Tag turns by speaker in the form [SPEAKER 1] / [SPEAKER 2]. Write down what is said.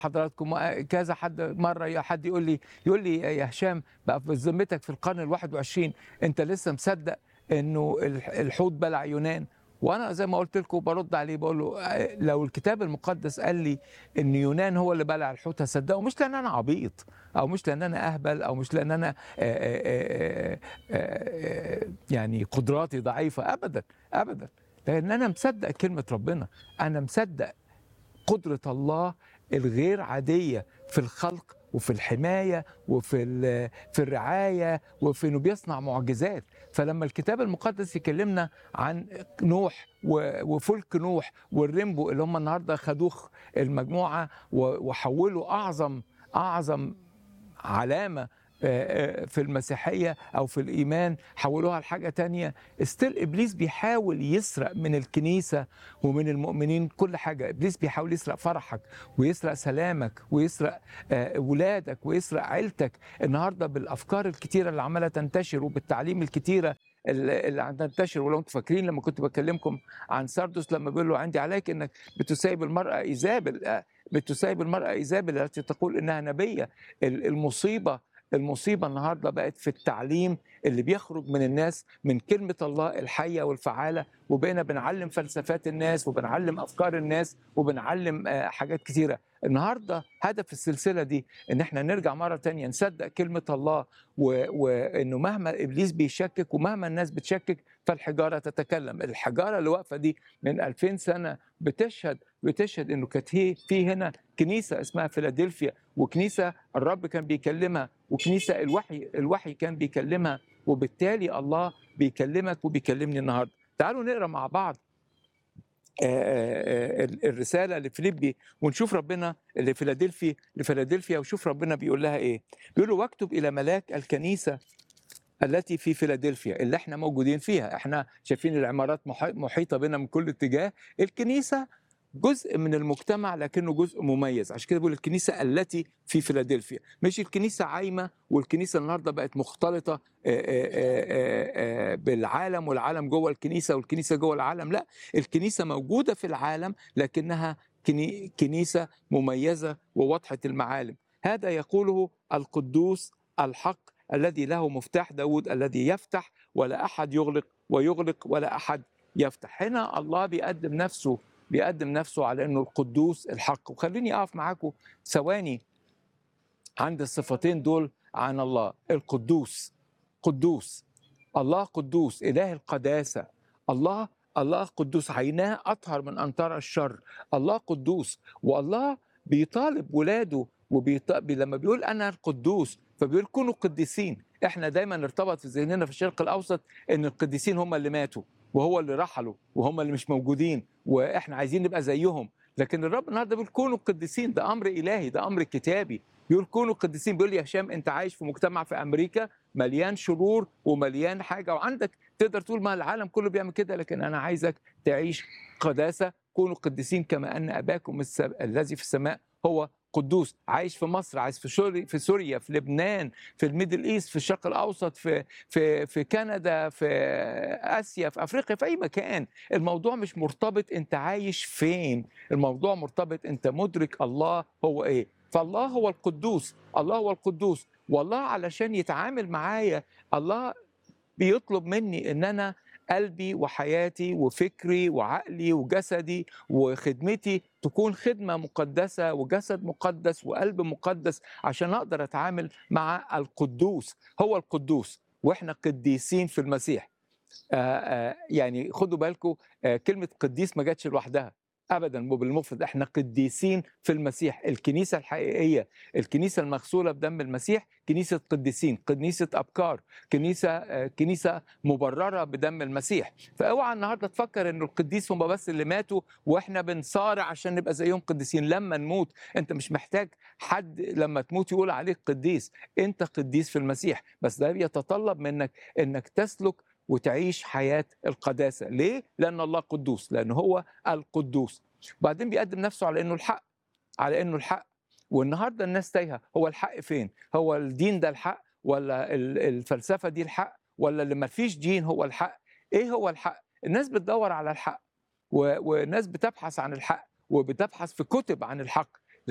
[SPEAKER 1] حضراتكم كذا حد مره حد يقول لي يقول لي يا هشام بقى في ذمتك في القرن ال21 انت لسه مصدق انه الحوت بلع يونان وانا زي ما قلت لكم برد عليه بقول له لو الكتاب المقدس قال لي ان يونان هو اللي بلع الحوت هصدقه مش لان انا عبيط او مش لان انا اهبل او مش لان انا آآ آآ آآ يعني قدراتي ضعيفه ابدا ابدا لان انا مصدق كلمه ربنا انا مصدق قدره الله الغير عاديه في الخلق وفي الحمايه وفي في الرعايه وفي انه بيصنع معجزات فلما الكتاب المقدس يكلمنا عن نوح وفلك نوح والريمبو اللي هم النهارده خدوه المجموعه وحولوا اعظم اعظم علامه في المسيحية أو في الإيمان حولوها لحاجة تانية استيل إبليس بيحاول يسرق من الكنيسة ومن المؤمنين كل حاجة إبليس بيحاول يسرق فرحك ويسرق سلامك ويسرق ولادك ويسرق عيلتك النهاردة بالأفكار الكتيرة اللي عمالة تنتشر وبالتعليم الكتيرة اللي تنتشر ولو انتم فاكرين لما كنت بكلمكم عن ساردوس لما بيقول له عندي عليك انك بتسايب المراه ايزابل بتسايب المراه ايزابل التي تقول انها نبيه المصيبه المصيبه النهارده بقت في التعليم اللي بيخرج من الناس من كلمه الله الحيه والفعاله وبقينا بنعلم فلسفات الناس وبنعلم افكار الناس وبنعلم حاجات كتيره النهارده هدف السلسله دي ان احنا نرجع مره تانية نصدق كلمه الله وانه مهما ابليس بيشكك ومهما الناس بتشكك فالحجاره تتكلم الحجاره اللي واقفه دي من 2000 سنه بتشهد بتشهد انه كانت هي في هنا كنيسه اسمها فيلادلفيا وكنيسه الرب كان بيكلمها وكنيسه الوحي الوحي كان بيكلمها وبالتالي الله بيكلمك وبيكلمني النهارده تعالوا نقرا مع بعض الرساله لفيليبي ونشوف ربنا لفيلادلفي لفيلادلفيا وشوف ربنا بيقول لها ايه بيقول له واكتب الى ملاك الكنيسه التي في فيلادلفيا اللي احنا موجودين فيها احنا شايفين العمارات محيطه بنا من كل اتجاه الكنيسه جزء من المجتمع لكنه جزء مميز عشان كده بقول الكنيسه التي في فيلادلفيا مش الكنيسه عايمه والكنيسه النهارده بقت مختلطه بالعالم والعالم جوه الكنيسه والكنيسه جوه العالم لا الكنيسه موجوده في العالم لكنها كنيسه مميزه وواضحه المعالم هذا يقوله القدوس الحق الذي له مفتاح داود الذي يفتح ولا احد يغلق ويغلق ولا احد يفتح هنا الله بيقدم نفسه بيقدم نفسه على انه القدوس الحق وخليني اقف معاكم ثواني عند الصفتين دول عن الله القدوس قدوس الله قدوس اله القداسه الله الله قدوس عيناه اطهر من ان ترى الشر الله قدوس والله بيطالب ولاده وبيط... لما بيقول انا القدوس فبيقول كونوا قديسين احنا دايما ارتبط في ذهننا في الشرق الاوسط ان القديسين هم اللي ماتوا وهو اللي رحلوا وهم اللي مش موجودين واحنا عايزين نبقى زيهم لكن الرب النهارده بيقول كونوا قديسين ده امر الهي ده امر كتابي بيقول كونوا قديسين بيقول لي يا هشام انت عايش في مجتمع في امريكا مليان شرور ومليان حاجه وعندك تقدر تقول ما العالم كله بيعمل كده لكن انا عايزك تعيش قداسه كونوا قديسين كما ان اباكم الذي في السماء هو قدوس عايش في مصر عايش في سوريا في سوريا في لبنان في الميدل ايست في الشرق الاوسط في في في كندا في اسيا في افريقيا في اي مكان الموضوع مش مرتبط انت عايش فين الموضوع مرتبط انت مدرك الله هو ايه فالله هو القدوس الله هو القدوس والله علشان يتعامل معايا الله بيطلب مني ان انا قلبي وحياتي وفكري وعقلي وجسدي وخدمتي تكون خدمة مقدسة وجسد مقدس وقلب مقدس عشان أقدر أتعامل مع القدوس هو القدوس وإحنا قديسين في المسيح آآ آآ يعني خدوا بالكم كلمة قديس ما جاتش لوحدها ابدا بالمفرد احنا قديسين في المسيح الكنيسه الحقيقيه الكنيسه المغسوله بدم المسيح كنيسه قديسين كنيسه ابكار كنيسه كنيسه مبرره بدم المسيح فاوعى النهارده تفكر انه القديس هم بس اللي ماتوا واحنا بنصارع عشان نبقى زيهم قديسين لما نموت انت مش محتاج حد لما تموت يقول عليك قديس انت قديس في المسيح بس ده بيتطلب منك انك تسلك وتعيش حياة القداسة ليه؟ لأن الله قدوس لأن هو القدوس وبعدين بيقدم نفسه على أنه الحق على أنه الحق والنهاردة الناس تايهة هو الحق فين؟ هو الدين ده الحق ولا الفلسفة دي الحق ولا اللي ما فيش دين هو الحق إيه هو الحق؟ الناس بتدور على الحق والناس بتبحث عن الحق وبتبحث في كتب عن الحق